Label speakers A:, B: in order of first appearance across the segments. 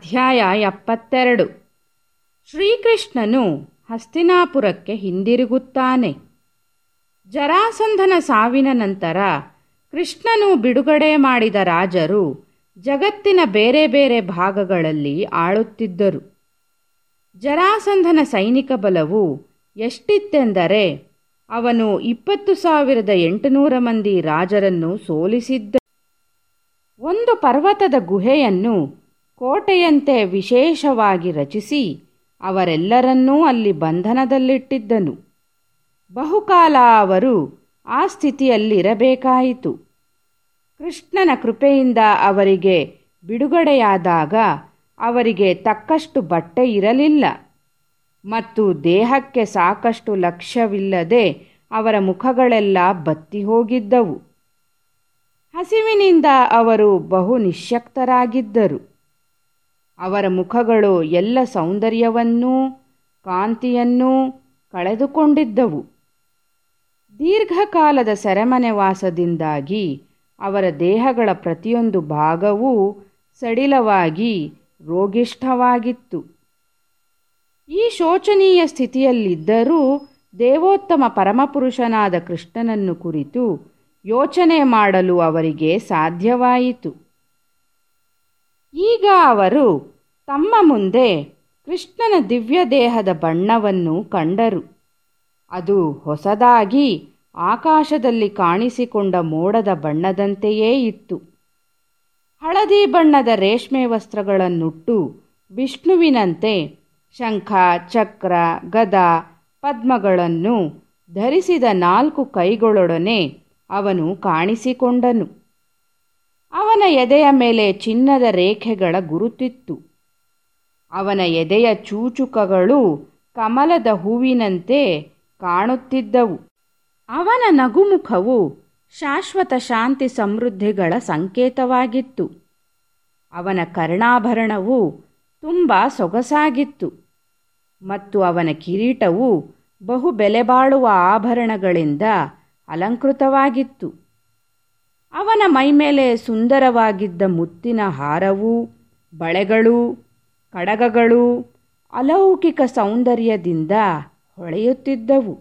A: ಅಧ್ಯಾಯ ಎಪ್ಪತ್ತೆರಡು ಶ್ರೀಕೃಷ್ಣನು ಹಸ್ತಿನಾಪುರಕ್ಕೆ ಹಿಂದಿರುಗುತ್ತಾನೆ ಜರಾಸಂಧನ ಸಾವಿನ ನಂತರ ಕೃಷ್ಣನು ಬಿಡುಗಡೆ ಮಾಡಿದ ರಾಜರು ಜಗತ್ತಿನ ಬೇರೆ ಬೇರೆ ಭಾಗಗಳಲ್ಲಿ ಆಳುತ್ತಿದ್ದರು ಜರಾಸಂಧನ ಸೈನಿಕ ಬಲವು ಎಷ್ಟಿತ್ತೆಂದರೆ ಅವನು ಇಪ್ಪತ್ತು ಸಾವಿರದ ಎಂಟುನೂರ ಮಂದಿ ರಾಜರನ್ನು ಸೋಲಿಸಿದ್ದ ಒಂದು ಪರ್ವತದ ಗುಹೆಯನ್ನು ಕೋಟೆಯಂತೆ ವಿಶೇಷವಾಗಿ ರಚಿಸಿ ಅವರೆಲ್ಲರನ್ನೂ ಅಲ್ಲಿ ಬಂಧನದಲ್ಲಿಟ್ಟಿದ್ದನು ಬಹುಕಾಲ ಅವರು ಆ ಸ್ಥಿತಿಯಲ್ಲಿರಬೇಕಾಯಿತು ಕೃಷ್ಣನ ಕೃಪೆಯಿಂದ ಅವರಿಗೆ ಬಿಡುಗಡೆಯಾದಾಗ ಅವರಿಗೆ ತಕ್ಕಷ್ಟು ಬಟ್ಟೆ ಇರಲಿಲ್ಲ ಮತ್ತು ದೇಹಕ್ಕೆ ಸಾಕಷ್ಟು ಲಕ್ಷ್ಯವಿಲ್ಲದೆ ಅವರ ಮುಖಗಳೆಲ್ಲ ಬತ್ತಿ ಹೋಗಿದ್ದವು ಹಸಿವಿನಿಂದ ಅವರು ಬಹು ನಿಶ್ಯಕ್ತರಾಗಿದ್ದರು ಅವರ ಮುಖಗಳು ಎಲ್ಲ ಸೌಂದರ್ಯವನ್ನೂ ಕಾಂತಿಯನ್ನೂ ಕಳೆದುಕೊಂಡಿದ್ದವು ದೀರ್ಘಕಾಲದ ಸೆರೆಮನೆ ವಾಸದಿಂದಾಗಿ ಅವರ ದೇಹಗಳ ಪ್ರತಿಯೊಂದು ಭಾಗವೂ ಸಡಿಲವಾಗಿ ರೋಗಿಷ್ಠವಾಗಿತ್ತು ಈ ಶೋಚನೀಯ ಸ್ಥಿತಿಯಲ್ಲಿದ್ದರೂ ದೇವೋತ್ತಮ ಪರಮಪುರುಷನಾದ ಕೃಷ್ಣನನ್ನು ಕುರಿತು ಯೋಚನೆ ಮಾಡಲು ಅವರಿಗೆ ಸಾಧ್ಯವಾಯಿತು ಈಗ ಅವರು ತಮ್ಮ ಮುಂದೆ ಕೃಷ್ಣನ ದಿವ್ಯ ದೇಹದ ಬಣ್ಣವನ್ನು ಕಂಡರು ಅದು ಹೊಸದಾಗಿ ಆಕಾಶದಲ್ಲಿ ಕಾಣಿಸಿಕೊಂಡ ಮೋಡದ ಬಣ್ಣದಂತೆಯೇ ಇತ್ತು ಹಳದಿ ಬಣ್ಣದ ರೇಷ್ಮೆ ವಸ್ತ್ರಗಳನ್ನುಟ್ಟು ವಿಷ್ಣುವಿನಂತೆ ಶಂಖ ಚಕ್ರ ಗದ ಪದ್ಮಗಳನ್ನು ಧರಿಸಿದ ನಾಲ್ಕು ಕೈಗಳೊಡನೆ ಅವನು ಕಾಣಿಸಿಕೊಂಡನು ಅವನ ಎದೆಯ ಮೇಲೆ ಚಿನ್ನದ ರೇಖೆಗಳ ಗುರುತಿತ್ತು ಅವನ ಎದೆಯ ಚೂಚುಕಗಳು ಕಮಲದ ಹೂವಿನಂತೆ ಕಾಣುತ್ತಿದ್ದವು ಅವನ ನಗುಮುಖವು ಶಾಶ್ವತ ಶಾಂತಿ ಸಮೃದ್ಧಿಗಳ ಸಂಕೇತವಾಗಿತ್ತು ಅವನ ಕರ್ಣಾಭರಣವು ತುಂಬ ಸೊಗಸಾಗಿತ್ತು ಮತ್ತು ಅವನ ಕಿರೀಟವು ಬಹು ಬೆಲೆಬಾಳುವ ಆಭರಣಗಳಿಂದ ಅಲಂಕೃತವಾಗಿತ್ತು ಅವನ ಮೈಮೇಲೆ ಸುಂದರವಾಗಿದ್ದ ಮುತ್ತಿನ ಹಾರವು ಬಳೆಗಳು ಕಡಗಗಳು ಅಲೌಕಿಕ ಸೌಂದರ್ಯದಿಂದ ಹೊಳೆಯುತ್ತಿದ್ದವು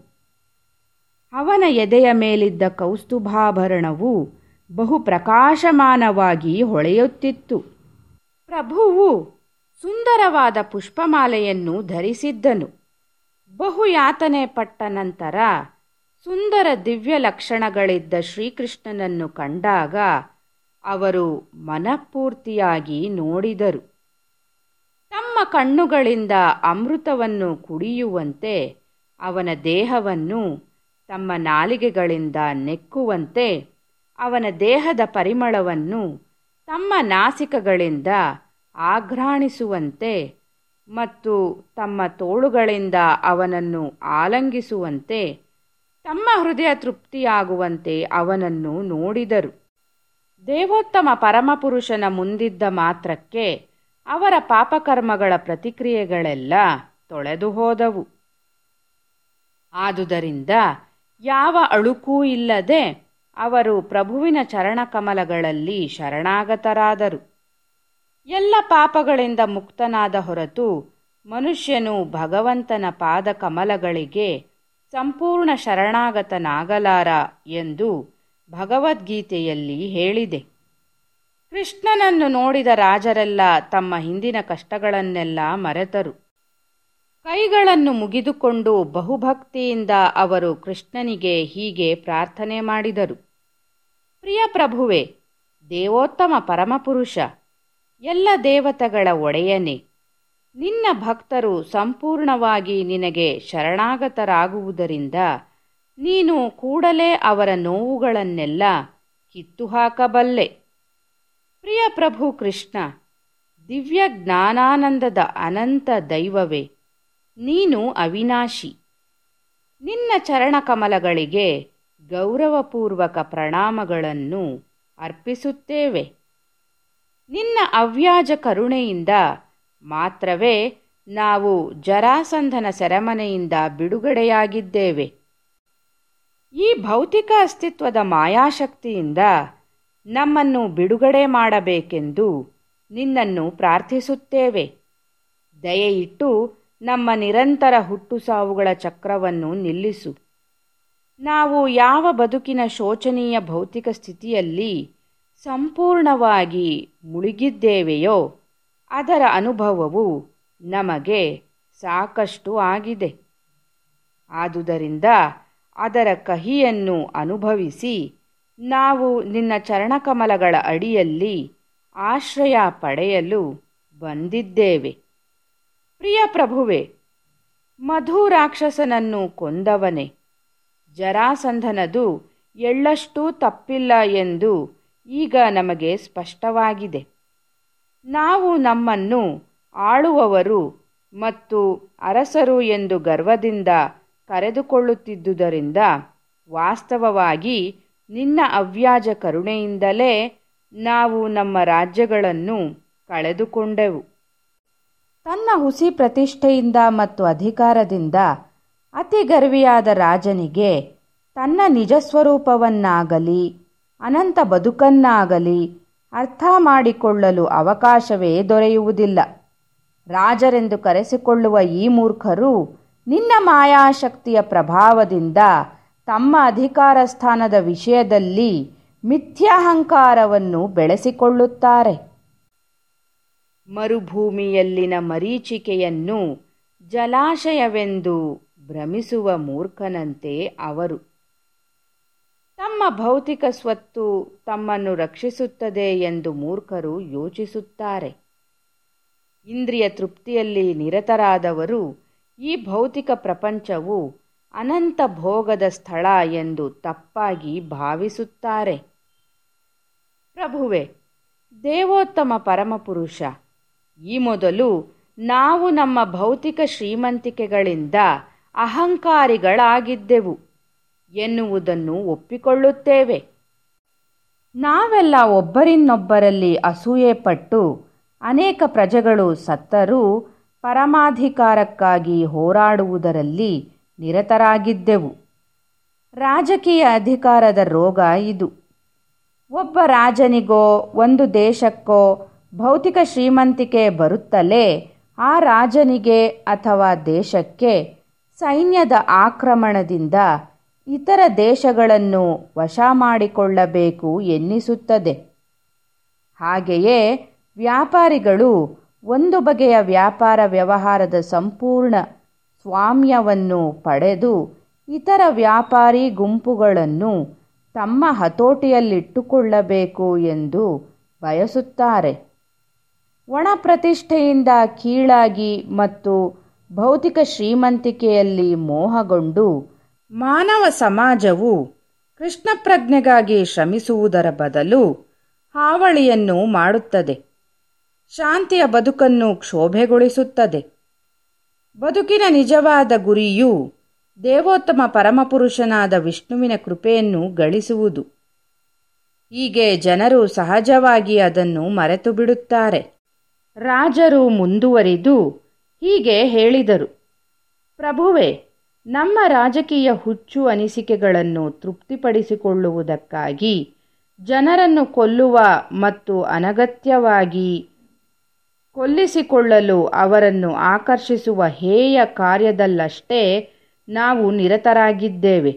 A: ಅವನ ಎದೆಯ ಮೇಲಿದ್ದ ಕೌಸ್ತುಭಾಭರಣವು ಬಹು ಪ್ರಕಾಶಮಾನವಾಗಿ ಹೊಳೆಯುತ್ತಿತ್ತು ಪ್ರಭುವು ಸುಂದರವಾದ ಪುಷ್ಪಮಾಲೆಯನ್ನು ಧರಿಸಿದ್ದನು ಬಹು ಯಾತನೆ ಪಟ್ಟ ನಂತರ ಸುಂದರ ದಿವ್ಯ ಲಕ್ಷಣಗಳಿದ್ದ ಶ್ರೀಕೃಷ್ಣನನ್ನು ಕಂಡಾಗ ಅವರು ಮನಪೂರ್ತಿಯಾಗಿ ನೋಡಿದರು ತಮ್ಮ ಕಣ್ಣುಗಳಿಂದ ಅಮೃತವನ್ನು ಕುಡಿಯುವಂತೆ ಅವನ ದೇಹವನ್ನು ತಮ್ಮ ನಾಲಿಗೆಗಳಿಂದ ನೆಕ್ಕುವಂತೆ ಅವನ ದೇಹದ ಪರಿಮಳವನ್ನು ತಮ್ಮ ನಾಸಿಕಗಳಿಂದ ಆಘ್ರಾಣಿಸುವಂತೆ ಮತ್ತು ತಮ್ಮ ತೋಳುಗಳಿಂದ ಅವನನ್ನು ಆಲಂಗಿಸುವಂತೆ ತಮ್ಮ ಹೃದಯ ತೃಪ್ತಿಯಾಗುವಂತೆ ಅವನನ್ನು ನೋಡಿದರು ದೇವೋತ್ತಮ ಪರಮಪುರುಷನ ಮುಂದಿದ್ದ ಮಾತ್ರಕ್ಕೆ ಅವರ ಪಾಪಕರ್ಮಗಳ ಪ್ರತಿಕ್ರಿಯೆಗಳೆಲ್ಲ ತೊಳೆದು ಹೋದವು ಆದುದರಿಂದ ಯಾವ ಅಳುಕೂ ಇಲ್ಲದೆ ಅವರು ಪ್ರಭುವಿನ ಚರಣಕಮಲಗಳಲ್ಲಿ ಶರಣಾಗತರಾದರು ಎಲ್ಲ ಪಾಪಗಳಿಂದ ಮುಕ್ತನಾದ ಹೊರತು ಮನುಷ್ಯನು ಭಗವಂತನ ಪಾದ ಕಮಲಗಳಿಗೆ ಸಂಪೂರ್ಣ ಶರಣಾಗತನಾಗಲಾರ ಎಂದು ಭಗವದ್ಗೀತೆಯಲ್ಲಿ ಹೇಳಿದೆ ಕೃಷ್ಣನನ್ನು ನೋಡಿದ ರಾಜರೆಲ್ಲ ತಮ್ಮ ಹಿಂದಿನ ಕಷ್ಟಗಳನ್ನೆಲ್ಲ ಮರೆತರು ಕೈಗಳನ್ನು ಮುಗಿದುಕೊಂಡು ಬಹುಭಕ್ತಿಯಿಂದ ಅವರು ಕೃಷ್ಣನಿಗೆ ಹೀಗೆ ಪ್ರಾರ್ಥನೆ ಮಾಡಿದರು ಪ್ರಿಯ ಪ್ರಭುವೆ ದೇವೋತ್ತಮ ಪರಮಪುರುಷ ಎಲ್ಲ ದೇವತೆಗಳ ಒಡೆಯನೆ ನಿನ್ನ ಭಕ್ತರು ಸಂಪೂರ್ಣವಾಗಿ ನಿನಗೆ ಶರಣಾಗತರಾಗುವುದರಿಂದ ನೀನು ಕೂಡಲೇ ಅವರ ನೋವುಗಳನ್ನೆಲ್ಲ ಕಿತ್ತು ಹಾಕಬಲ್ಲೆ ಪ್ರಿಯ ಪ್ರಭು ಕೃಷ್ಣ ದಿವ್ಯ ಜ್ಞಾನಾನಂದದ ಅನಂತ ದೈವವೇ ನೀನು ಅವಿನಾಶಿ ನಿನ್ನ ಚರಣಕಮಲಗಳಿಗೆ ಗೌರವಪೂರ್ವಕ ಪ್ರಣಾಮಗಳನ್ನು ಅರ್ಪಿಸುತ್ತೇವೆ ನಿನ್ನ ಅವ್ಯಾಜ ಕರುಣೆಯಿಂದ ಮಾತ್ರವೇ ನಾವು ಜರಾಸಂಧನ ಸೆರೆಮನೆಯಿಂದ ಬಿಡುಗಡೆಯಾಗಿದ್ದೇವೆ ಈ ಭೌತಿಕ ಅಸ್ತಿತ್ವದ ಮಾಯಾಶಕ್ತಿಯಿಂದ ನಮ್ಮನ್ನು ಬಿಡುಗಡೆ ಮಾಡಬೇಕೆಂದು ನಿನ್ನನ್ನು ಪ್ರಾರ್ಥಿಸುತ್ತೇವೆ ದಯೆಯಿಟ್ಟು ನಮ್ಮ ನಿರಂತರ ಹುಟ್ಟು ಸಾವುಗಳ ಚಕ್ರವನ್ನು ನಿಲ್ಲಿಸು ನಾವು ಯಾವ ಬದುಕಿನ ಶೋಚನೀಯ ಭೌತಿಕ ಸ್ಥಿತಿಯಲ್ಲಿ ಸಂಪೂರ್ಣವಾಗಿ ಮುಳುಗಿದ್ದೇವೆಯೋ ಅದರ ಅನುಭವವು ನಮಗೆ ಸಾಕಷ್ಟು ಆಗಿದೆ ಆದುದರಿಂದ ಅದರ ಕಹಿಯನ್ನು ಅನುಭವಿಸಿ ನಾವು ನಿನ್ನ ಚರಣಕಮಲಗಳ ಅಡಿಯಲ್ಲಿ ಆಶ್ರಯ ಪಡೆಯಲು ಬಂದಿದ್ದೇವೆ ಪ್ರಿಯ ಪ್ರಭುವೆ ಮಧು ರಾಕ್ಷಸನನ್ನು ಕೊಂದವನೇ ಜರಾಸಂಧನದು ಎಳ್ಳಷ್ಟೂ ತಪ್ಪಿಲ್ಲ ಎಂದು ಈಗ ನಮಗೆ ಸ್ಪಷ್ಟವಾಗಿದೆ ನಾವು ನಮ್ಮನ್ನು ಆಳುವವರು ಮತ್ತು ಅರಸರು ಎಂದು ಗರ್ವದಿಂದ ಕರೆದುಕೊಳ್ಳುತ್ತಿದ್ದುದರಿಂದ ವಾಸ್ತವವಾಗಿ ನಿನ್ನ ಅವ್ಯಾಜ ಕರುಣೆಯಿಂದಲೇ ನಾವು ನಮ್ಮ ರಾಜ್ಯಗಳನ್ನು ಕಳೆದುಕೊಂಡೆವು ತನ್ನ ಹುಸಿ ಪ್ರತಿಷ್ಠೆಯಿಂದ ಮತ್ತು ಅಧಿಕಾರದಿಂದ ಅತಿ ಗರ್ವಿಯಾದ ರಾಜನಿಗೆ ತನ್ನ ನಿಜ ಸ್ವರೂಪವನ್ನಾಗಲಿ ಅನಂತ ಬದುಕನ್ನಾಗಲಿ ಅರ್ಥ ಮಾಡಿಕೊಳ್ಳಲು ಅವಕಾಶವೇ ದೊರೆಯುವುದಿಲ್ಲ ರಾಜರೆಂದು ಕರೆಸಿಕೊಳ್ಳುವ ಈ ಮೂರ್ಖರು ನಿನ್ನ ಮಾಯಾಶಕ್ತಿಯ ಪ್ರಭಾವದಿಂದ ತಮ್ಮ ಅಧಿಕಾರ ಸ್ಥಾನದ ವಿಷಯದಲ್ಲಿ ಮಿಥ್ಯಾಹಂಕಾರವನ್ನು ಬೆಳೆಸಿಕೊಳ್ಳುತ್ತಾರೆ ಮರುಭೂಮಿಯಲ್ಲಿನ ಮರೀಚಿಕೆಯನ್ನು ಜಲಾಶಯವೆಂದು ಭ್ರಮಿಸುವ ಮೂರ್ಖನಂತೆ ಅವರು ತಮ್ಮ ಭೌತಿಕ ಸ್ವತ್ತು ತಮ್ಮನ್ನು ರಕ್ಷಿಸುತ್ತದೆ ಎಂದು ಮೂರ್ಖರು ಯೋಚಿಸುತ್ತಾರೆ ಇಂದ್ರಿಯ ತೃಪ್ತಿಯಲ್ಲಿ ನಿರತರಾದವರು ಈ ಭೌತಿಕ ಪ್ರಪಂಚವು ಅನಂತ ಭೋಗದ ಸ್ಥಳ ಎಂದು ತಪ್ಪಾಗಿ ಭಾವಿಸುತ್ತಾರೆ ಪ್ರಭುವೆ ದೇವೋತ್ತಮ ಪರಮಪುರುಷ ಈ ಮೊದಲು ನಾವು ನಮ್ಮ ಭೌತಿಕ ಶ್ರೀಮಂತಿಕೆಗಳಿಂದ ಅಹಂಕಾರಿಗಳಾಗಿದ್ದೆವು ಎನ್ನುವುದನ್ನು ಒಪ್ಪಿಕೊಳ್ಳುತ್ತೇವೆ ನಾವೆಲ್ಲ ಒಬ್ಬರಿನ್ನೊಬ್ಬರಲ್ಲಿ ಅಸೂಯೆ ಪಟ್ಟು ಅನೇಕ ಪ್ರಜೆಗಳು ಸತ್ತರೂ ಪರಮಾಧಿಕಾರಕ್ಕಾಗಿ ಹೋರಾಡುವುದರಲ್ಲಿ ನಿರತರಾಗಿದ್ದೆವು ರಾಜಕೀಯ ಅಧಿಕಾರದ ರೋಗ ಇದು ಒಬ್ಬ ರಾಜನಿಗೋ ಒಂದು ದೇಶಕ್ಕೋ ಭೌತಿಕ ಶ್ರೀಮಂತಿಕೆ ಬರುತ್ತಲೇ ಆ ರಾಜನಿಗೆ ಅಥವಾ ದೇಶಕ್ಕೆ ಸೈನ್ಯದ ಆಕ್ರಮಣದಿಂದ ಇತರ ದೇಶಗಳನ್ನು ವಶ ಮಾಡಿಕೊಳ್ಳಬೇಕು ಎನ್ನಿಸುತ್ತದೆ ಹಾಗೆಯೇ ವ್ಯಾಪಾರಿಗಳು ಒಂದು ಬಗೆಯ ವ್ಯಾಪಾರ ವ್ಯವಹಾರದ ಸಂಪೂರ್ಣ ಸ್ವಾಮ್ಯವನ್ನು ಪಡೆದು ಇತರ ವ್ಯಾಪಾರಿ ಗುಂಪುಗಳನ್ನು ತಮ್ಮ ಹತೋಟಿಯಲ್ಲಿಟ್ಟುಕೊಳ್ಳಬೇಕು ಎಂದು ಬಯಸುತ್ತಾರೆ ಒಣ ಪ್ರತಿಷ್ಠೆಯಿಂದ ಕೀಳಾಗಿ ಮತ್ತು ಭೌತಿಕ ಶ್ರೀಮಂತಿಕೆಯಲ್ಲಿ ಮೋಹಗೊಂಡು ಮಾನವ ಸಮಾಜವು ಕೃಷ್ಣ ಪ್ರಜ್ಞೆಗಾಗಿ ಶ್ರಮಿಸುವುದರ ಬದಲು ಹಾವಳಿಯನ್ನು ಮಾಡುತ್ತದೆ ಶಾಂತಿಯ ಬದುಕನ್ನು ಕ್ಷೋಭೆಗೊಳಿಸುತ್ತದೆ ಬದುಕಿನ ನಿಜವಾದ ಗುರಿಯು ದೇವೋತ್ತಮ ಪರಮಪುರುಷನಾದ ವಿಷ್ಣುವಿನ ಕೃಪೆಯನ್ನು ಗಳಿಸುವುದು ಹೀಗೆ ಜನರು ಸಹಜವಾಗಿ ಅದನ್ನು ಮರೆತು ಬಿಡುತ್ತಾರೆ ರಾಜರು ಮುಂದುವರಿದು ಹೀಗೆ ಹೇಳಿದರು ಪ್ರಭುವೆ ನಮ್ಮ ರಾಜಕೀಯ ಹುಚ್ಚು ಅನಿಸಿಕೆಗಳನ್ನು ತೃಪ್ತಿಪಡಿಸಿಕೊಳ್ಳುವುದಕ್ಕಾಗಿ ಜನರನ್ನು ಕೊಲ್ಲುವ ಮತ್ತು ಅನಗತ್ಯವಾಗಿ ಕೊಲ್ಲಿಸಿಕೊಳ್ಳಲು ಅವರನ್ನು ಆಕರ್ಷಿಸುವ ಹೇಯ ಕಾರ್ಯದಲ್ಲಷ್ಟೇ ನಾವು ನಿರತರಾಗಿದ್ದೇವೆ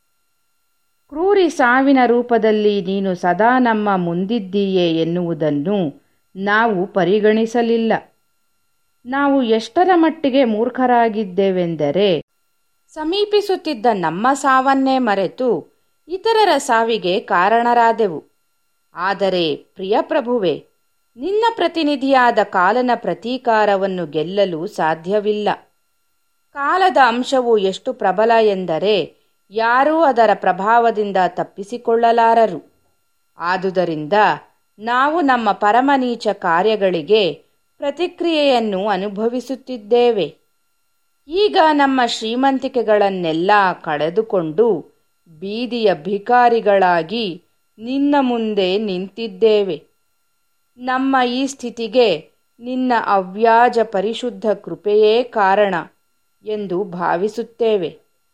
A: ಕ್ರೂರಿ ಸಾವಿನ ರೂಪದಲ್ಲಿ ನೀನು ಸದಾ ನಮ್ಮ ಮುಂದಿದ್ದೀಯೆ ಎನ್ನುವುದನ್ನು ನಾವು ಪರಿಗಣಿಸಲಿಲ್ಲ ನಾವು ಎಷ್ಟರ ಮಟ್ಟಿಗೆ ಮೂರ್ಖರಾಗಿದ್ದೇವೆಂದರೆ ಸಮೀಪಿಸುತ್ತಿದ್ದ ನಮ್ಮ ಸಾವನ್ನೇ ಮರೆತು ಇತರರ ಸಾವಿಗೆ ಕಾರಣರಾದೆವು ಆದರೆ ಪ್ರಿಯ ಪ್ರಭುವೆ ನಿನ್ನ ಪ್ರತಿನಿಧಿಯಾದ ಕಾಲನ ಪ್ರತೀಕಾರವನ್ನು ಗೆಲ್ಲಲು ಸಾಧ್ಯವಿಲ್ಲ ಕಾಲದ ಅಂಶವು ಎಷ್ಟು ಪ್ರಬಲ ಎಂದರೆ ಯಾರೂ ಅದರ ಪ್ರಭಾವದಿಂದ ತಪ್ಪಿಸಿಕೊಳ್ಳಲಾರರು ಆದುದರಿಂದ ನಾವು ನಮ್ಮ ಪರಮನೀಚ ಕಾರ್ಯಗಳಿಗೆ ಪ್ರತಿಕ್ರಿಯೆಯನ್ನು ಅನುಭವಿಸುತ್ತಿದ್ದೇವೆ ಈಗ ನಮ್ಮ ಶ್ರೀಮಂತಿಕೆಗಳನ್ನೆಲ್ಲ ಕಳೆದುಕೊಂಡು ಬೀದಿಯ ಭಿಕಾರಿಗಳಾಗಿ ನಿನ್ನ ಮುಂದೆ ನಿಂತಿದ್ದೇವೆ ನಮ್ಮ ಈ ಸ್ಥಿತಿಗೆ ನಿನ್ನ ಅವ್ಯಾಜ ಪರಿಶುದ್ಧ ಕೃಪೆಯೇ ಕಾರಣ ಎಂದು ಭಾವಿಸುತ್ತೇವೆ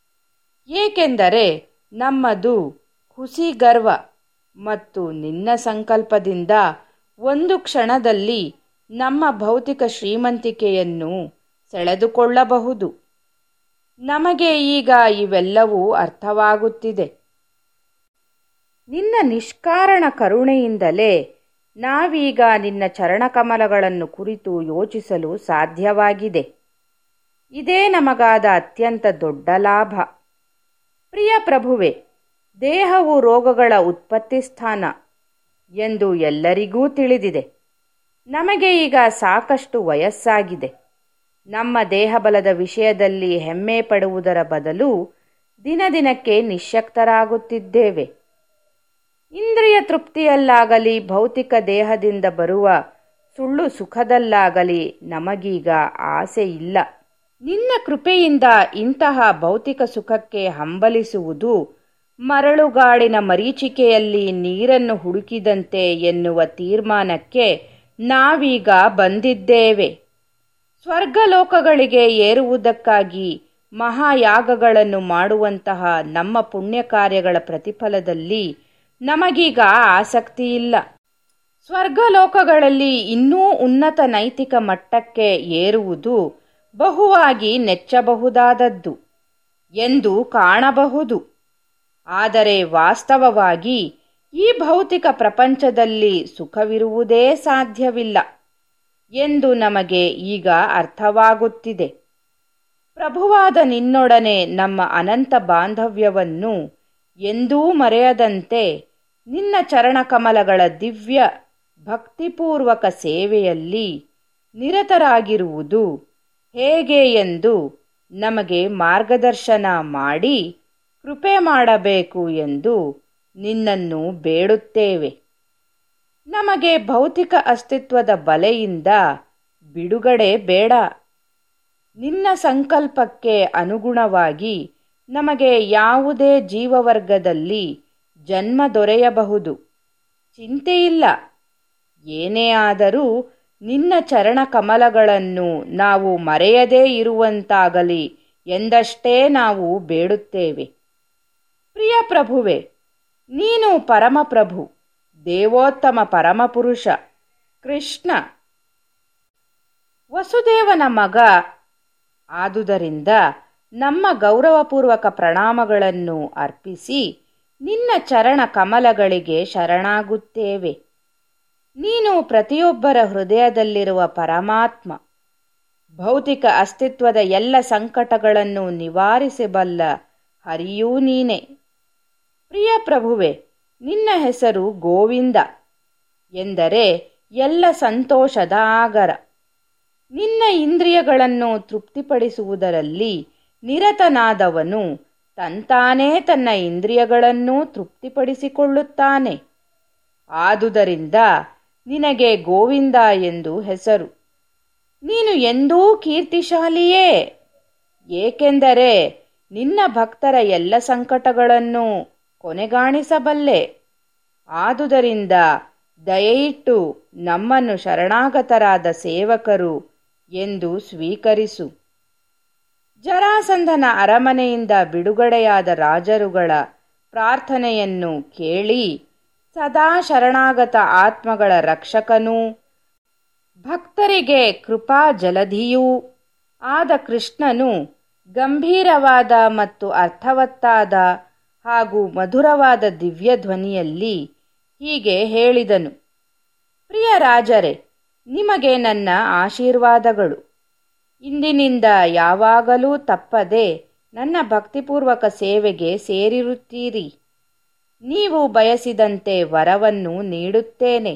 A: ಏಕೆಂದರೆ ನಮ್ಮದು ಹುಸಿ ಗರ್ವ ಮತ್ತು ನಿನ್ನ ಸಂಕಲ್ಪದಿಂದ ಒಂದು ಕ್ಷಣದಲ್ಲಿ ನಮ್ಮ ಭೌತಿಕ ಶ್ರೀಮಂತಿಕೆಯನ್ನು ಸೆಳೆದುಕೊಳ್ಳಬಹುದು ನಮಗೆ ಈಗ ಇವೆಲ್ಲವೂ ಅರ್ಥವಾಗುತ್ತಿದೆ ನಿನ್ನ ನಿಷ್ಕಾರಣ ಕರುಣೆಯಿಂದಲೇ ನಾವೀಗ ನಿನ್ನ ಚರಣಕಮಲಗಳನ್ನು ಕುರಿತು ಯೋಚಿಸಲು ಸಾಧ್ಯವಾಗಿದೆ ಇದೇ ನಮಗಾದ ಅತ್ಯಂತ ದೊಡ್ಡ ಲಾಭ ಪ್ರಿಯ ಪ್ರಭುವೆ ದೇಹವು ರೋಗಗಳ ಉತ್ಪತ್ತಿ ಸ್ಥಾನ ಎಂದು ಎಲ್ಲರಿಗೂ ತಿಳಿದಿದೆ ನಮಗೆ ಈಗ ಸಾಕಷ್ಟು ವಯಸ್ಸಾಗಿದೆ ನಮ್ಮ ದೇಹಬಲದ ವಿಷಯದಲ್ಲಿ ಹೆಮ್ಮೆ ಪಡುವುದರ ಬದಲು ದಿನದಿನಕ್ಕೆ ನಿಶ್ಶಕ್ತರಾಗುತ್ತಿದ್ದೇವೆ ಇಂದ್ರಿಯ ತೃಪ್ತಿಯಲ್ಲಾಗಲಿ ಭೌತಿಕ ದೇಹದಿಂದ ಬರುವ ಸುಳ್ಳು ಸುಖದಲ್ಲಾಗಲಿ ನಮಗೀಗ ಆಸೆ ಇಲ್ಲ ನಿನ್ನ ಕೃಪೆಯಿಂದ ಇಂತಹ ಭೌತಿಕ ಸುಖಕ್ಕೆ ಹಂಬಲಿಸುವುದು ಮರಳುಗಾಡಿನ ಮರೀಚಿಕೆಯಲ್ಲಿ ನೀರನ್ನು ಹುಡುಕಿದಂತೆ ಎನ್ನುವ ತೀರ್ಮಾನಕ್ಕೆ ನಾವೀಗ ಬಂದಿದ್ದೇವೆ ಸ್ವರ್ಗಲೋಕಗಳಿಗೆ ಏರುವುದಕ್ಕಾಗಿ ಮಹಾಯಾಗಗಳನ್ನು ಮಾಡುವಂತಹ ನಮ್ಮ ಪುಣ್ಯ ಕಾರ್ಯಗಳ ಪ್ರತಿಫಲದಲ್ಲಿ ನಮಗೀಗ ಆಸಕ್ತಿ ಇಲ್ಲ ಸ್ವರ್ಗಲೋಕಗಳಲ್ಲಿ ಇನ್ನೂ ಉನ್ನತ ನೈತಿಕ ಮಟ್ಟಕ್ಕೆ ಏರುವುದು ಬಹುವಾಗಿ ನೆಚ್ಚಬಹುದಾದದ್ದು ಎಂದು ಕಾಣಬಹುದು ಆದರೆ ವಾಸ್ತವವಾಗಿ ಈ ಭೌತಿಕ ಪ್ರಪಂಚದಲ್ಲಿ ಸುಖವಿರುವುದೇ ಸಾಧ್ಯವಿಲ್ಲ ಎಂದು ನಮಗೆ ಈಗ ಅರ್ಥವಾಗುತ್ತಿದೆ ಪ್ರಭುವಾದ ನಿನ್ನೊಡನೆ ನಮ್ಮ ಅನಂತ ಬಾಂಧವ್ಯವನ್ನು ಎಂದೂ ಮರೆಯದಂತೆ ನಿನ್ನ ಚರಣಕಮಲಗಳ ದಿವ್ಯ ಭಕ್ತಿಪೂರ್ವಕ ಸೇವೆಯಲ್ಲಿ ನಿರತರಾಗಿರುವುದು ಹೇಗೆ ಎಂದು ನಮಗೆ ಮಾರ್ಗದರ್ಶನ ಮಾಡಿ ಕೃಪೆ ಮಾಡಬೇಕು ಎಂದು ನಿನ್ನನ್ನು ಬೇಡುತ್ತೇವೆ ನಮಗೆ ಭೌತಿಕ ಅಸ್ತಿತ್ವದ ಬಲೆಯಿಂದ ಬಿಡುಗಡೆ ಬೇಡ ನಿನ್ನ ಸಂಕಲ್ಪಕ್ಕೆ ಅನುಗುಣವಾಗಿ ನಮಗೆ ಯಾವುದೇ ಜೀವವರ್ಗದಲ್ಲಿ ಜನ್ಮ ದೊರೆಯಬಹುದು ಚಿಂತೆಯಿಲ್ಲ ಏನೇ ಆದರೂ ನಿನ್ನ ಚರಣ ಕಮಲಗಳನ್ನು ನಾವು ಮರೆಯದೇ ಇರುವಂತಾಗಲಿ ಎಂದಷ್ಟೇ ನಾವು ಬೇಡುತ್ತೇವೆ ಪ್ರಿಯ ಪ್ರಭುವೆ ನೀನು ಪರಮಪ್ರಭು ದೇವೋತ್ತಮ ಪರಮಪುರುಷ ಕೃಷ್ಣ ವಸುದೇವನ ಮಗ ಆದುದರಿಂದ ನಮ್ಮ ಗೌರವಪೂರ್ವಕ ಪ್ರಣಾಮಗಳನ್ನು ಅರ್ಪಿಸಿ ನಿನ್ನ ಚರಣ ಕಮಲಗಳಿಗೆ ಶರಣಾಗುತ್ತೇವೆ ನೀನು ಪ್ರತಿಯೊಬ್ಬರ ಹೃದಯದಲ್ಲಿರುವ ಪರಮಾತ್ಮ ಭೌತಿಕ ಅಸ್ತಿತ್ವದ ಎಲ್ಲ ಸಂಕಟಗಳನ್ನು ನಿವಾರಿಸಬಲ್ಲ ಹರಿಯೂ ನೀನೆ ಪ್ರಿಯ ಪ್ರಭುವೆ ನಿನ್ನ ಹೆಸರು ಗೋವಿಂದ ಎಂದರೆ ಎಲ್ಲ ಸಂತೋಷದ ಆಗರ ನಿನ್ನ ಇಂದ್ರಿಯಗಳನ್ನು ತೃಪ್ತಿಪಡಿಸುವುದರಲ್ಲಿ ನಿರತನಾದವನು ತಂತಾನೇ ತನ್ನ ಇಂದ್ರಿಯಗಳನ್ನೂ ತೃಪ್ತಿಪಡಿಸಿಕೊಳ್ಳುತ್ತಾನೆ ಆದುದರಿಂದ ನಿನಗೆ ಗೋವಿಂದ ಎಂದು ಹೆಸರು ನೀನು ಎಂದೂ ಕೀರ್ತಿಶಾಲಿಯೇ ಏಕೆಂದರೆ ನಿನ್ನ ಭಕ್ತರ ಎಲ್ಲ ಸಂಕಟಗಳನ್ನು ಕೊನೆಗಾಣಿಸಬಲ್ಲೆ ಆದುದರಿಂದ ದಯೆಯಿಟ್ಟು ನಮ್ಮನ್ನು ಶರಣಾಗತರಾದ ಸೇವಕರು ಎಂದು ಸ್ವೀಕರಿಸು ಜರಾಸಂಧನ ಅರಮನೆಯಿಂದ ಬಿಡುಗಡೆಯಾದ ರಾಜರುಗಳ ಪ್ರಾರ್ಥನೆಯನ್ನು ಕೇಳಿ ಸದಾ ಶರಣಾಗತ ಆತ್ಮಗಳ ರಕ್ಷಕನೂ ಭಕ್ತರಿಗೆ ಕೃಪಾ ಜಲಧಿಯೂ ಆದ ಕೃಷ್ಣನು ಗಂಭೀರವಾದ ಮತ್ತು ಅರ್ಥವತ್ತಾದ ಹಾಗೂ ಮಧುರವಾದ ದಿವ್ಯ ಧ್ವನಿಯಲ್ಲಿ ಹೀಗೆ ಹೇಳಿದನು ಪ್ರಿಯ ರಾಜರೇ ನಿಮಗೆ ನನ್ನ ಆಶೀರ್ವಾದಗಳು ಇಂದಿನಿಂದ ಯಾವಾಗಲೂ ತಪ್ಪದೆ ನನ್ನ ಭಕ್ತಿಪೂರ್ವಕ ಸೇವೆಗೆ ಸೇರಿರುತ್ತೀರಿ ನೀವು ಬಯಸಿದಂತೆ ವರವನ್ನು ನೀಡುತ್ತೇನೆ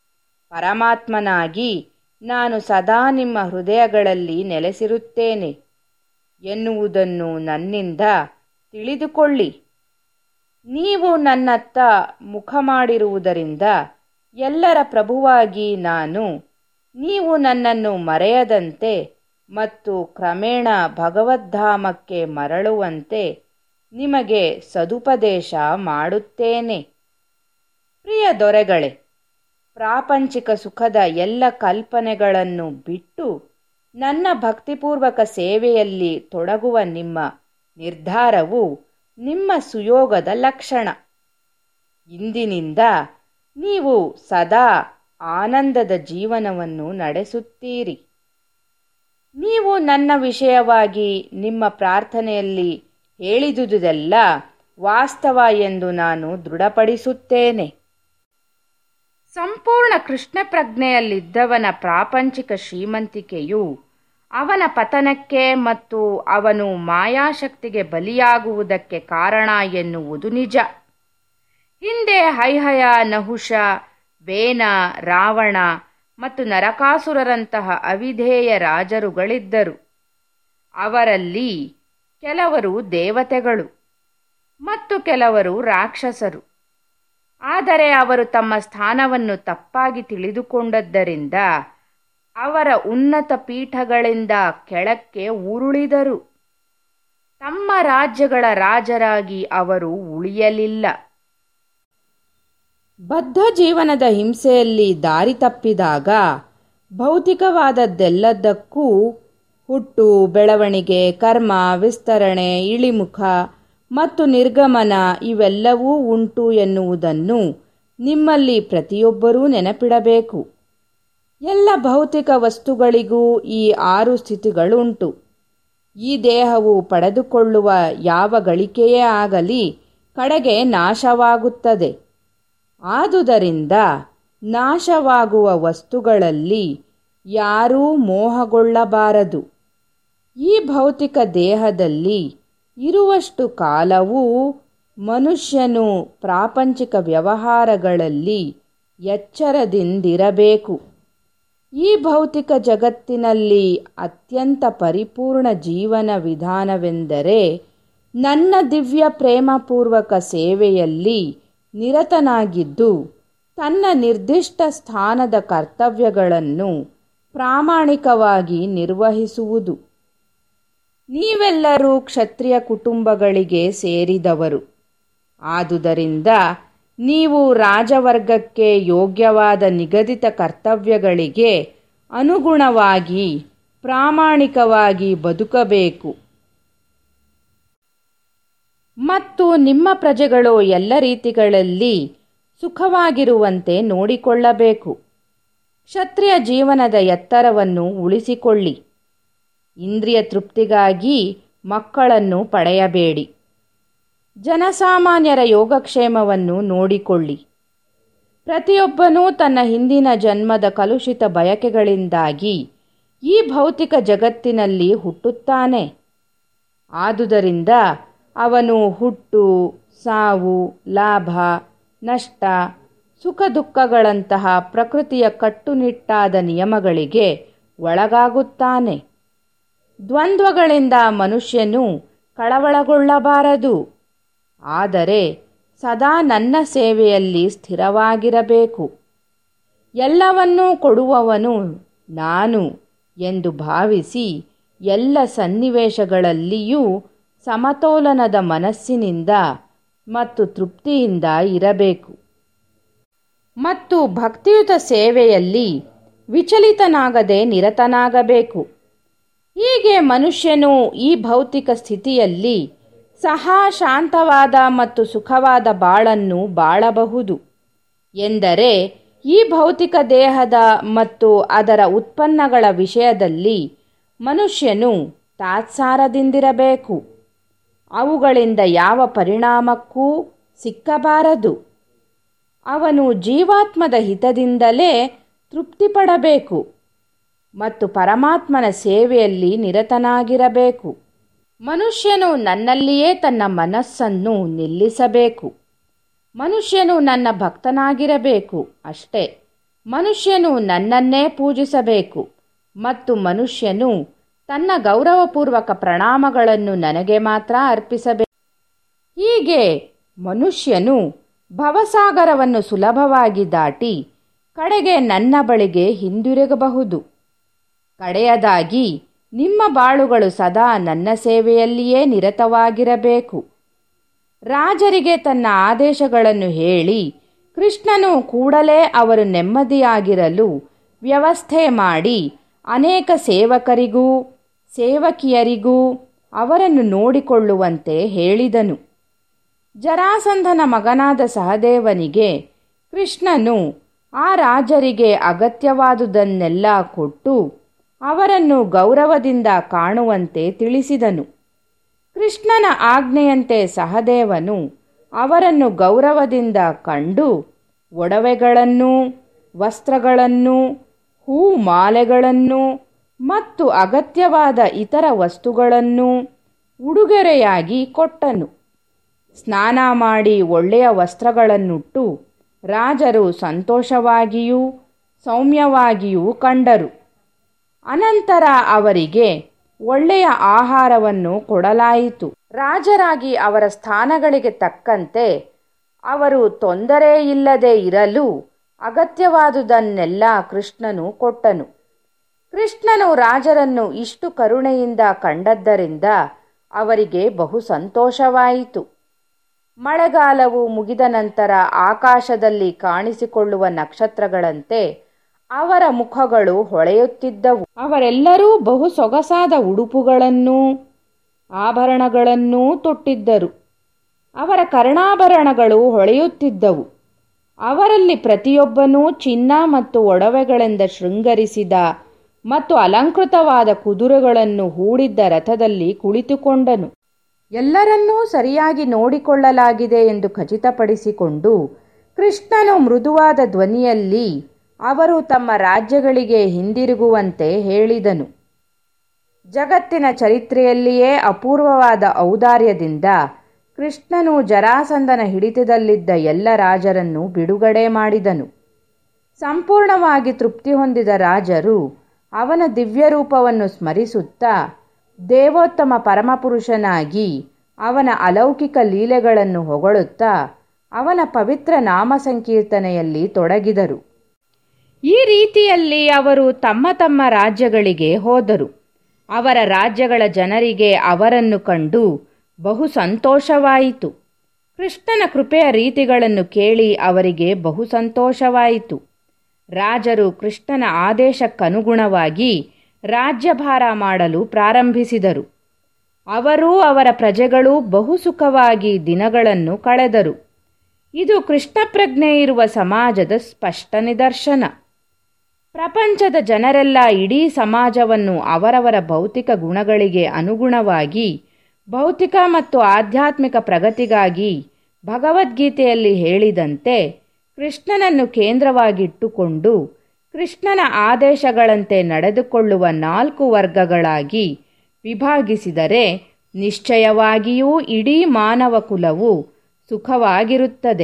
A: ಪರಮಾತ್ಮನಾಗಿ ನಾನು ಸದಾ ನಿಮ್ಮ ಹೃದಯಗಳಲ್ಲಿ ನೆಲೆಸಿರುತ್ತೇನೆ ಎನ್ನುವುದನ್ನು ನನ್ನಿಂದ ತಿಳಿದುಕೊಳ್ಳಿ ನೀವು ನನ್ನತ್ತ ಮುಖ ಮಾಡಿರುವುದರಿಂದ ಎಲ್ಲರ ಪ್ರಭುವಾಗಿ ನಾನು ನೀವು ನನ್ನನ್ನು ಮರೆಯದಂತೆ ಮತ್ತು ಕ್ರಮೇಣ ಭಗವದ್ಧಾಮಕ್ಕೆ ಮರಳುವಂತೆ ನಿಮಗೆ ಸದುಪದೇಶ ಮಾಡುತ್ತೇನೆ ಪ್ರಿಯ ದೊರೆಗಳೇ ಪ್ರಾಪಂಚಿಕ ಸುಖದ ಎಲ್ಲ ಕಲ್ಪನೆಗಳನ್ನು ಬಿಟ್ಟು ನನ್ನ ಭಕ್ತಿಪೂರ್ವಕ ಸೇವೆಯಲ್ಲಿ ತೊಡಗುವ ನಿಮ್ಮ ನಿರ್ಧಾರವು ನಿಮ್ಮ ಸುಯೋಗದ ಲಕ್ಷಣ ಇಂದಿನಿಂದ ನೀವು ಸದಾ ಆನಂದದ ಜೀವನವನ್ನು ನಡೆಸುತ್ತೀರಿ ನೀವು ನನ್ನ ವಿಷಯವಾಗಿ ನಿಮ್ಮ ಪ್ರಾರ್ಥನೆಯಲ್ಲಿ ಹೇಳಿದುದೆಲ್ಲ ವಾಸ್ತವ ಎಂದು ನಾನು ದೃಢಪಡಿಸುತ್ತೇನೆ ಸಂಪೂರ್ಣ ಕೃಷ್ಣ ಪ್ರಜ್ಞೆಯಲ್ಲಿದ್ದವನ ಪ್ರಾಪಂಚಿಕ ಶ್ರೀಮಂತಿಕೆಯು ಅವನ ಪತನಕ್ಕೆ ಮತ್ತು ಅವನು ಮಾಯಾಶಕ್ತಿಗೆ ಬಲಿಯಾಗುವುದಕ್ಕೆ ಕಾರಣ ಎನ್ನುವುದು ನಿಜ ಹಿಂದೆ ಹೈಹಯ ನಹುಷ ಬೇನ ರಾವಣ ಮತ್ತು ನರಕಾಸುರರಂತಹ ಅವಿಧೇಯ ರಾಜರುಗಳಿದ್ದರು ಅವರಲ್ಲಿ ಕೆಲವರು ದೇವತೆಗಳು ಮತ್ತು ಕೆಲವರು ರಾಕ್ಷಸರು ಆದರೆ ಅವರು ತಮ್ಮ ಸ್ಥಾನವನ್ನು ತಪ್ಪಾಗಿ ತಿಳಿದುಕೊಂಡದ್ದರಿಂದ ಅವರ ಉನ್ನತ ಪೀಠಗಳಿಂದ ಕೆಳಕ್ಕೆ ಉರುಳಿದರು ತಮ್ಮ ರಾಜ್ಯಗಳ ರಾಜರಾಗಿ ಅವರು ಉಳಿಯಲಿಲ್ಲ ಬದ್ಧ ಜೀವನದ ಹಿಂಸೆಯಲ್ಲಿ ದಾರಿ ತಪ್ಪಿದಾಗ ಭೌತಿಕವಾದದ್ದೆಲ್ಲದಕ್ಕೂ ಹುಟ್ಟು ಬೆಳವಣಿಗೆ ಕರ್ಮ ವಿಸ್ತರಣೆ ಇಳಿಮುಖ ಮತ್ತು ನಿರ್ಗಮನ ಇವೆಲ್ಲವೂ ಉಂಟು ಎನ್ನುವುದನ್ನು ನಿಮ್ಮಲ್ಲಿ ಪ್ರತಿಯೊಬ್ಬರೂ ನೆನಪಿಡಬೇಕು ಎಲ್ಲ ಭೌತಿಕ ವಸ್ತುಗಳಿಗೂ ಈ ಆರು ಸ್ಥಿತಿಗಳುಂಟು ಈ ದೇಹವು ಪಡೆದುಕೊಳ್ಳುವ ಯಾವ ಗಳಿಕೆಯೇ ಆಗಲಿ ಕಡೆಗೆ ನಾಶವಾಗುತ್ತದೆ ಆದುದರಿಂದ ನಾಶವಾಗುವ ವಸ್ತುಗಳಲ್ಲಿ ಯಾರೂ ಮೋಹಗೊಳ್ಳಬಾರದು ಈ ಭೌತಿಕ ದೇಹದಲ್ಲಿ ಇರುವಷ್ಟು ಕಾಲವೂ ಮನುಷ್ಯನು ಪ್ರಾಪಂಚಿಕ ವ್ಯವಹಾರಗಳಲ್ಲಿ ಎಚ್ಚರದಿಂದಿರಬೇಕು ಈ ಭೌತಿಕ ಜಗತ್ತಿನಲ್ಲಿ ಅತ್ಯಂತ ಪರಿಪೂರ್ಣ ಜೀವನ ವಿಧಾನವೆಂದರೆ ನನ್ನ ದಿವ್ಯ ಪ್ರೇಮಪೂರ್ವಕ ಸೇವೆಯಲ್ಲಿ ನಿರತನಾಗಿದ್ದು ತನ್ನ ನಿರ್ದಿಷ್ಟ ಸ್ಥಾನದ ಕರ್ತವ್ಯಗಳನ್ನು ಪ್ರಾಮಾಣಿಕವಾಗಿ ನಿರ್ವಹಿಸುವುದು ನೀವೆಲ್ಲರೂ ಕ್ಷತ್ರಿಯ ಕುಟುಂಬಗಳಿಗೆ ಸೇರಿದವರು ಆದುದರಿಂದ ನೀವು ರಾಜವರ್ಗಕ್ಕೆ ಯೋಗ್ಯವಾದ ನಿಗದಿತ ಕರ್ತವ್ಯಗಳಿಗೆ ಅನುಗುಣವಾಗಿ ಪ್ರಾಮಾಣಿಕವಾಗಿ ಬದುಕಬೇಕು ಮತ್ತು ನಿಮ್ಮ ಪ್ರಜೆಗಳು ಎಲ್ಲ ರೀತಿಗಳಲ್ಲಿ ಸುಖವಾಗಿರುವಂತೆ ನೋಡಿಕೊಳ್ಳಬೇಕು ಕ್ಷತ್ರಿಯ ಜೀವನದ ಎತ್ತರವನ್ನು ಉಳಿಸಿಕೊಳ್ಳಿ ಇಂದ್ರಿಯ ತೃಪ್ತಿಗಾಗಿ ಮಕ್ಕಳನ್ನು ಪಡೆಯಬೇಡಿ ಜನಸಾಮಾನ್ಯರ ಯೋಗಕ್ಷೇಮವನ್ನು ನೋಡಿಕೊಳ್ಳಿ ಪ್ರತಿಯೊಬ್ಬನೂ ತನ್ನ ಹಿಂದಿನ ಜನ್ಮದ ಕಲುಷಿತ ಬಯಕೆಗಳಿಂದಾಗಿ ಈ ಭೌತಿಕ ಜಗತ್ತಿನಲ್ಲಿ ಹುಟ್ಟುತ್ತಾನೆ ಆದುದರಿಂದ ಅವನು ಹುಟ್ಟು ಸಾವು ಲಾಭ ನಷ್ಟ ಸುಖ ದುಃಖಗಳಂತಹ ಪ್ರಕೃತಿಯ ಕಟ್ಟುನಿಟ್ಟಾದ ನಿಯಮಗಳಿಗೆ ಒಳಗಾಗುತ್ತಾನೆ ದ್ವಂದ್ವಗಳಿಂದ ಮನುಷ್ಯನು ಕಳವಳಗೊಳ್ಳಬಾರದು ಆದರೆ ಸದಾ ನನ್ನ ಸೇವೆಯಲ್ಲಿ ಸ್ಥಿರವಾಗಿರಬೇಕು ಎಲ್ಲವನ್ನೂ ಕೊಡುವವನು ನಾನು ಎಂದು ಭಾವಿಸಿ ಎಲ್ಲ ಸನ್ನಿವೇಶಗಳಲ್ಲಿಯೂ ಸಮತೋಲನದ ಮನಸ್ಸಿನಿಂದ ಮತ್ತು ತೃಪ್ತಿಯಿಂದ ಇರಬೇಕು ಮತ್ತು ಭಕ್ತಿಯುತ ಸೇವೆಯಲ್ಲಿ ವಿಚಲಿತನಾಗದೆ ನಿರತನಾಗಬೇಕು ಹೀಗೆ ಮನುಷ್ಯನು ಈ ಭೌತಿಕ ಸ್ಥಿತಿಯಲ್ಲಿ ಸಹ ಶಾಂತವಾದ ಮತ್ತು ಸುಖವಾದ ಬಾಳನ್ನು ಬಾಳಬಹುದು ಎಂದರೆ ಈ ಭೌತಿಕ ದೇಹದ ಮತ್ತು ಅದರ ಉತ್ಪನ್ನಗಳ ವಿಷಯದಲ್ಲಿ ಮನುಷ್ಯನು ತಾತ್ಸಾರದಿಂದಿರಬೇಕು ಅವುಗಳಿಂದ ಯಾವ ಪರಿಣಾಮಕ್ಕೂ ಸಿಕ್ಕಬಾರದು ಅವನು ಜೀವಾತ್ಮದ ಹಿತದಿಂದಲೇ ತೃಪ್ತಿಪಡಬೇಕು ಮತ್ತು ಪರಮಾತ್ಮನ ಸೇವೆಯಲ್ಲಿ ನಿರತನಾಗಿರಬೇಕು ಮನುಷ್ಯನು ನನ್ನಲ್ಲಿಯೇ ತನ್ನ ಮನಸ್ಸನ್ನು ನಿಲ್ಲಿಸಬೇಕು ಮನುಷ್ಯನು ನನ್ನ ಭಕ್ತನಾಗಿರಬೇಕು ಅಷ್ಟೇ ಮನುಷ್ಯನು ನನ್ನನ್ನೇ ಪೂಜಿಸಬೇಕು ಮತ್ತು ಮನುಷ್ಯನು ತನ್ನ ಗೌರವಪೂರ್ವಕ ಪ್ರಣಾಮಗಳನ್ನು ನನಗೆ ಮಾತ್ರ ಅರ್ಪಿಸಬೇಕು ಹೀಗೆ ಮನುಷ್ಯನು ಭವಸಾಗರವನ್ನು ಸುಲಭವಾಗಿ ದಾಟಿ ಕಡೆಗೆ ನನ್ನ ಬಳಿಗೆ ಹಿಂದಿರುಗಬಹುದು ಕಡೆಯದಾಗಿ ನಿಮ್ಮ ಬಾಳುಗಳು ಸದಾ ನನ್ನ ಸೇವೆಯಲ್ಲಿಯೇ ನಿರತವಾಗಿರಬೇಕು ರಾಜರಿಗೆ ತನ್ನ ಆದೇಶಗಳನ್ನು ಹೇಳಿ ಕೃಷ್ಣನು ಕೂಡಲೇ ಅವರು ನೆಮ್ಮದಿಯಾಗಿರಲು ವ್ಯವಸ್ಥೆ ಮಾಡಿ ಅನೇಕ ಸೇವಕರಿಗೂ ಸೇವಕಿಯರಿಗೂ ಅವರನ್ನು ನೋಡಿಕೊಳ್ಳುವಂತೆ ಹೇಳಿದನು ಜರಾಸಂಧನ ಮಗನಾದ ಸಹದೇವನಿಗೆ ಕೃಷ್ಣನು ಆ ರಾಜರಿಗೆ ಅಗತ್ಯವಾದುದನ್ನೆಲ್ಲ ಕೊಟ್ಟು ಅವರನ್ನು ಗೌರವದಿಂದ ಕಾಣುವಂತೆ ತಿಳಿಸಿದನು ಕೃಷ್ಣನ ಆಜ್ಞೆಯಂತೆ ಸಹದೇವನು ಅವರನ್ನು ಗೌರವದಿಂದ ಕಂಡು ಒಡವೆಗಳನ್ನು ವಸ್ತ್ರಗಳನ್ನು ಹೂಮಾಲೆಗಳನ್ನು ಮತ್ತು ಅಗತ್ಯವಾದ ಇತರ ವಸ್ತುಗಳನ್ನು ಉಡುಗೊರೆಯಾಗಿ ಕೊಟ್ಟನು ಸ್ನಾನ ಮಾಡಿ ಒಳ್ಳೆಯ ವಸ್ತ್ರಗಳನ್ನುಟ್ಟು ರಾಜರು ಸಂತೋಷವಾಗಿಯೂ ಸೌಮ್ಯವಾಗಿಯೂ ಕಂಡರು ಅನಂತರ ಅವರಿಗೆ ಒಳ್ಳೆಯ ಆಹಾರವನ್ನು ಕೊಡಲಾಯಿತು ರಾಜರಾಗಿ ಅವರ ಸ್ಥಾನಗಳಿಗೆ ತಕ್ಕಂತೆ ಅವರು ತೊಂದರೆಯಿಲ್ಲದೆ ಇರಲು ಅಗತ್ಯವಾದುದನ್ನೆಲ್ಲ ಕೃಷ್ಣನು ಕೊಟ್ಟನು ಕೃಷ್ಣನು ರಾಜರನ್ನು ಇಷ್ಟು ಕರುಣೆಯಿಂದ ಕಂಡದ್ದರಿಂದ ಅವರಿಗೆ ಬಹು ಸಂತೋಷವಾಯಿತು ಮಳೆಗಾಲವು ಮುಗಿದ ನಂತರ ಆಕಾಶದಲ್ಲಿ ಕಾಣಿಸಿಕೊಳ್ಳುವ ನಕ್ಷತ್ರಗಳಂತೆ ಅವರ ಮುಖಗಳು ಹೊಳೆಯುತ್ತಿದ್ದವು ಅವರೆಲ್ಲರೂ ಬಹು ಸೊಗಸಾದ ಉಡುಪುಗಳನ್ನೂ ಆಭರಣಗಳನ್ನೂ ತೊಟ್ಟಿದ್ದರು ಅವರ ಕರ್ಣಾಭರಣಗಳು ಹೊಳೆಯುತ್ತಿದ್ದವು ಅವರಲ್ಲಿ ಪ್ರತಿಯೊಬ್ಬನೂ ಚಿನ್ನ ಮತ್ತು ಒಡವೆಗಳಿಂದ ಶೃಂಗರಿಸಿದ ಮತ್ತು ಅಲಂಕೃತವಾದ ಕುದುರೆಗಳನ್ನು ಹೂಡಿದ್ದ ರಥದಲ್ಲಿ ಕುಳಿತುಕೊಂಡನು ಎಲ್ಲರನ್ನೂ ಸರಿಯಾಗಿ ನೋಡಿಕೊಳ್ಳಲಾಗಿದೆ ಎಂದು ಖಚಿತಪಡಿಸಿಕೊಂಡು ಕೃಷ್ಣನು ಮೃದುವಾದ ಧ್ವನಿಯಲ್ಲಿ ಅವರು ತಮ್ಮ ರಾಜ್ಯಗಳಿಗೆ ಹಿಂದಿರುಗುವಂತೆ ಹೇಳಿದನು ಜಗತ್ತಿನ ಚರಿತ್ರೆಯಲ್ಲಿಯೇ ಅಪೂರ್ವವಾದ ಔದಾರ್ಯದಿಂದ ಕೃಷ್ಣನು ಜರಾಸಂಧನ ಹಿಡಿತದಲ್ಲಿದ್ದ ಎಲ್ಲ ರಾಜರನ್ನು ಬಿಡುಗಡೆ ಮಾಡಿದನು ಸಂಪೂರ್ಣವಾಗಿ ತೃಪ್ತಿ ಹೊಂದಿದ ರಾಜರು ಅವನ ದಿವ್ಯರೂಪವನ್ನು ಸ್ಮರಿಸುತ್ತಾ ದೇವೋತ್ತಮ ಪರಮಪುರುಷನಾಗಿ ಅವನ ಅಲೌಕಿಕ ಲೀಲೆಗಳನ್ನು ಹೊಗಳುತ್ತಾ ಅವನ ಪವಿತ್ರ ನಾಮ ಸಂಕೀರ್ತನೆಯಲ್ಲಿ ತೊಡಗಿದರು ಈ ರೀತಿಯಲ್ಲಿ ಅವರು ತಮ್ಮ ತಮ್ಮ ರಾಜ್ಯಗಳಿಗೆ ಹೋದರು ಅವರ ರಾಜ್ಯಗಳ ಜನರಿಗೆ ಅವರನ್ನು ಕಂಡು ಬಹು ಸಂತೋಷವಾಯಿತು ಕೃಷ್ಣನ ಕೃಪೆಯ ರೀತಿಗಳನ್ನು ಕೇಳಿ ಅವರಿಗೆ ಬಹು ಸಂತೋಷವಾಯಿತು ರಾಜರು ಕೃಷ್ಣನ ಆದೇಶಕ್ಕನುಗುಣವಾಗಿ ರಾಜ್ಯಭಾರ ಮಾಡಲು ಪ್ರಾರಂಭಿಸಿದರು ಅವರೂ ಅವರ ಪ್ರಜೆಗಳೂ ಬಹು ಸುಖವಾಗಿ ದಿನಗಳನ್ನು ಕಳೆದರು ಇದು ಕೃಷ್ಣ ಪ್ರಜ್ಞೆ ಇರುವ ಸಮಾಜದ ಸ್ಪಷ್ಟ ನಿದರ್ಶನ ಪ್ರಪಂಚದ ಜನರೆಲ್ಲ ಇಡೀ ಸಮಾಜವನ್ನು ಅವರವರ ಭೌತಿಕ ಗುಣಗಳಿಗೆ ಅನುಗುಣವಾಗಿ ಭೌತಿಕ ಮತ್ತು ಆಧ್ಯಾತ್ಮಿಕ ಪ್ರಗತಿಗಾಗಿ ಭಗವದ್ಗೀತೆಯಲ್ಲಿ ಹೇಳಿದಂತೆ ಕೃಷ್ಣನನ್ನು ಕೇಂದ್ರವಾಗಿಟ್ಟುಕೊಂಡು ಕೃಷ್ಣನ ಆದೇಶಗಳಂತೆ ನಡೆದುಕೊಳ್ಳುವ ನಾಲ್ಕು ವರ್ಗಗಳಾಗಿ ವಿಭಾಗಿಸಿದರೆ ನಿಶ್ಚಯವಾಗಿಯೂ ಇಡೀ ಮಾನವ ಕುಲವು ಸುಖವಾಗಿರುತ್ತದೆ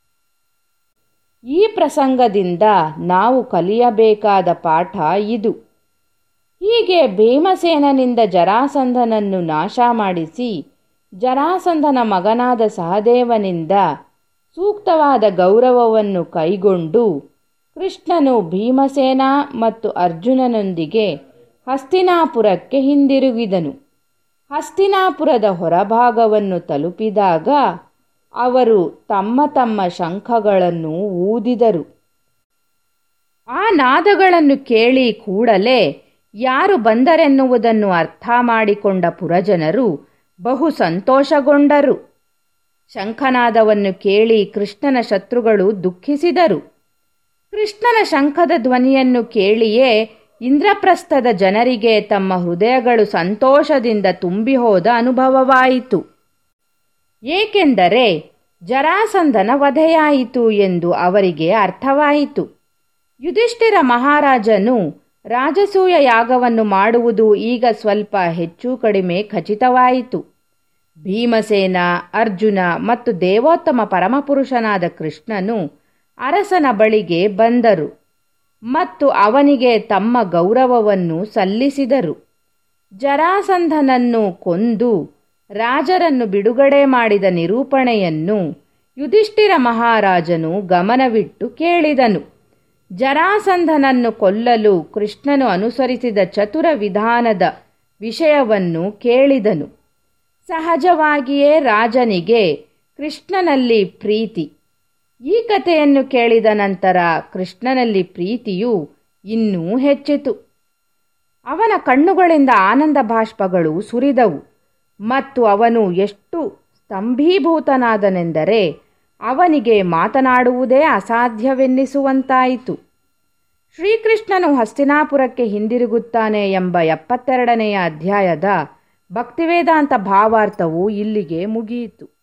A: ಈ ಪ್ರಸಂಗದಿಂದ ನಾವು ಕಲಿಯಬೇಕಾದ ಪಾಠ ಇದು ಹೀಗೆ ಭೀಮಸೇನನಿಂದ ಜರಾಸಂಧನನ್ನು ನಾಶ ಮಾಡಿಸಿ ಜರಾಸಂಧನ ಮಗನಾದ ಸಹದೇವನಿಂದ ಸೂಕ್ತವಾದ ಗೌರವವನ್ನು ಕೈಗೊಂಡು ಕೃಷ್ಣನು ಭೀಮಸೇನ ಮತ್ತು ಅರ್ಜುನನೊಂದಿಗೆ ಹಸ್ತಿನಾಪುರಕ್ಕೆ ಹಿಂದಿರುಗಿದನು ಹಸ್ತಿನಾಪುರದ ಹೊರಭಾಗವನ್ನು ತಲುಪಿದಾಗ ಅವರು ತಮ್ಮ ತಮ್ಮ ಶಂಖಗಳನ್ನು ಊದಿದರು ಆ ನಾದಗಳನ್ನು ಕೇಳಿ ಕೂಡಲೇ ಯಾರು ಬಂದರೆನ್ನುವುದನ್ನು ಅರ್ಥ ಮಾಡಿಕೊಂಡ ಪುರಜನರು ಬಹು ಸಂತೋಷಗೊಂಡರು ಶಂಖನಾದವನ್ನು ಕೇಳಿ ಕೃಷ್ಣನ ಶತ್ರುಗಳು ದುಃಖಿಸಿದರು ಕೃಷ್ಣನ ಶಂಖದ ಧ್ವನಿಯನ್ನು ಕೇಳಿಯೇ ಇಂದ್ರಪ್ರಸ್ಥದ ಜನರಿಗೆ ತಮ್ಮ ಹೃದಯಗಳು ಸಂತೋಷದಿಂದ ತುಂಬಿ ಹೋದ ಅನುಭವವಾಯಿತು ಏಕೆಂದರೆ ಜರಾಸಂಧನ ವಧೆಯಾಯಿತು ಎಂದು ಅವರಿಗೆ ಅರ್ಥವಾಯಿತು ಯುಧಿಷ್ಠಿರ ಮಹಾರಾಜನು ರಾಜಸೂಯ ಯಾಗವನ್ನು ಮಾಡುವುದು ಈಗ ಸ್ವಲ್ಪ ಹೆಚ್ಚು ಕಡಿಮೆ ಖಚಿತವಾಯಿತು ಭೀಮಸೇನ ಅರ್ಜುನ ಮತ್ತು ದೇವೋತ್ತಮ ಪರಮಪುರುಷನಾದ ಕೃಷ್ಣನು ಅರಸನ ಬಳಿಗೆ ಬಂದರು ಮತ್ತು ಅವನಿಗೆ ತಮ್ಮ ಗೌರವವನ್ನು ಸಲ್ಲಿಸಿದರು ಜರಾಸಂಧನನ್ನು ಕೊಂದು ರಾಜರನ್ನು ಬಿಡುಗಡೆ ಮಾಡಿದ ನಿರೂಪಣೆಯನ್ನು ಯುಧಿಷ್ಠಿರ ಮಹಾರಾಜನು ಗಮನವಿಟ್ಟು ಕೇಳಿದನು ಜರಾಸಂಧನನ್ನು ಕೊಲ್ಲಲು ಕೃಷ್ಣನು ಅನುಸರಿಸಿದ ಚತುರ ವಿಧಾನದ ವಿಷಯವನ್ನು ಕೇಳಿದನು ಸಹಜವಾಗಿಯೇ ರಾಜನಿಗೆ ಕೃಷ್ಣನಲ್ಲಿ ಪ್ರೀತಿ ಈ ಕಥೆಯನ್ನು ಕೇಳಿದ ನಂತರ ಕೃಷ್ಣನಲ್ಲಿ ಪ್ರೀತಿಯು ಇನ್ನೂ ಹೆಚ್ಚಿತು ಅವನ ಕಣ್ಣುಗಳಿಂದ ಆನಂದ ಬಾಷ್ಪಗಳು ಸುರಿದವು ಮತ್ತು ಅವನು ಎಷ್ಟು ಸ್ತಂಭೀಭೂತನಾದನೆಂದರೆ ಅವನಿಗೆ ಮಾತನಾಡುವುದೇ ಅಸಾಧ್ಯವೆನ್ನಿಸುವಂತಾಯಿತು ಶ್ರೀಕೃಷ್ಣನು ಹಸ್ತಿನಾಪುರಕ್ಕೆ ಹಿಂದಿರುಗುತ್ತಾನೆ ಎಂಬ ಎಪ್ಪತ್ತೆರಡನೆಯ ಅಧ್ಯಾಯದ ಭಕ್ತಿವೇದಾಂತ ಭಾವಾರ್ಥವು ಇಲ್ಲಿಗೆ ಮುಗಿಯಿತು